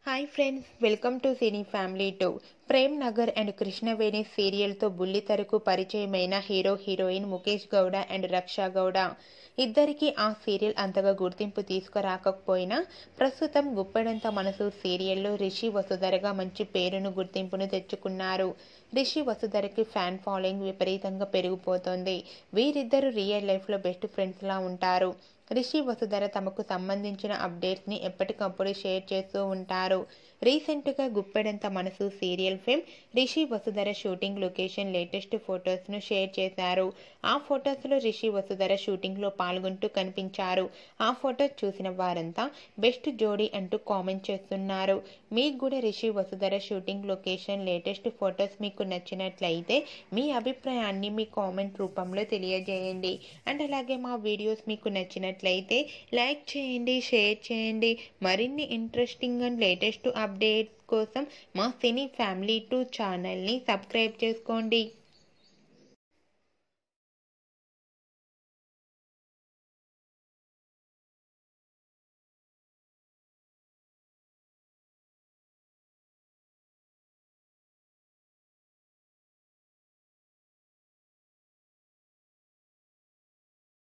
hi friends welcome to cine family two Prem Nagar and Krishnaveni సీరియల్తో బుల్లితెరకు పరిచయమైన hero heroine Mukesh Gowda and Raksha Gowda ఇద్దరికి ఆ సీరియల్ అంతగా గుర్తింపు తీసుకురాకపోయినా ప్రస్తుతం గుప్పెడంత మనసు సీరియల్లో రిషి వసుధరగా మంచి పేరును గుర్తింపును తెచ్చుకున్నారు రిషి వసుధరకి ఫ్యాన్ ఫాలోయింగ్ విపరీతంగా పెరిగిపోతుంది వీరిద్దరు రియల్ లైఫ్లో బెస్ట్ ఫ్రెండ్స్లా ఉంటారు రిషి వసుధర తమకు సంబంధించిన అప్డేట్స్ని ఎప్పటికప్పుడు షేర్ చేస్తూ ఉంటారు రీసెంట్గా Guppedantha Manasu serial film Rishi Vasudhara shooting location latest ఫొటోస్ను షేర్ చేశారు ఆ ఫొటోస్లో రిషి వసుధర షూటింగ్లో పాల్గొంటూ కనిపించారు ఆ ఫొటోస్ చూసిన వారంతా బెస్ట్ జోడీ అంటూ కామెంట్ చేస్తున్నారు మీకు కూడా Rishi Vasudhara shooting location latest photos మీకు నచ్చినట్లయితే మీ అభిప్రాయాన్ని మీ కామెంట్ రూపంలో తెలియజేయండి అండ్ అలాగే మా వీడియోస్ మీకు నచ్చినట్లయితే లైక్ చేయండి షేర్ చేయండి మరిన్ని ఇంట్రెస్టింగ్ అండ్ లేటెస్ట్ అప్డేట్స్ కోసం మా సినీ ఫ్యామిలీ టూ ఛానల్ని సబ్స్క్రైబ్ చేసుకోండి